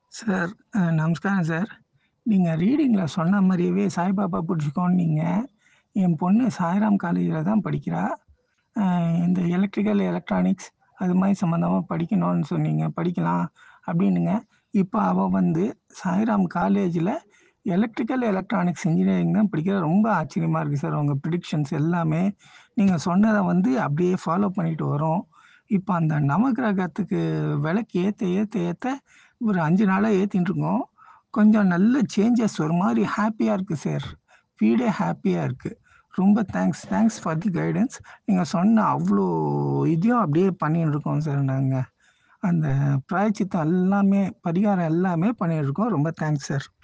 Sir அ நமஸ்காரம் sir. நீங்க ரீடிங்ல சொன்ன மாரியவே சாய்பாபா புடிச்சுக்கோன்னீங்க. என் பொண்ணு சாய்ராம் காலேஜ்ல தான் படிக்கிறா. அ இந்த எலக்ட்ரிக்கல், எலக்ட்ரானிக்ஸ் அது மாரி சம்மந்தமா படிக்கணும்னு சொன்னீங்க. படிக்கலாம் அப்டின்னுங்க. இப்ப அவ வந்து சாய்ராம் காலேஜ்ல எலக்ட்ரிக்கல், எலக்ட்ரானிக்ஸ் இன்ஜினியரிங் தான் படிக்கிறா. ரொம்ப ஆச்சரியமா இருக்கு சார். உங்க ப்ரிடிக்ஷன்ஸ் எல்லாமே. நீங்க சொன்னத வந்து அப்டியே ஃபாலோ பண்ணிட்டு வரோம். இப்ப அந்த நவகிரகத்துக்கு விளக்கு ஏத்த, ஏத்த, ஏத்த ஒரு 5 நாளா ஏத்திட்டு இருக்கோம். கொஞ்சம் நல்ல சேஞ்சஸ் ஒரு மாரி ஹேப்பியா இருக்கு சார். வீடே ஹேப்பியா இருக்கு. ரொம்ப thanks. Thanks for the guidance. நீங்க சொன்ன அவ்ளோ இதையும் அப்டியே பண்ணின்னு இருக்கோம் சார் நாங்க. அந்த பிராயச்சித்தம் எல்லாமே, பரிகாரம் எல்லாமே பண்ணிட்டு இருக்கோம். ரொம்ப தேங்க்ஸ் சார்.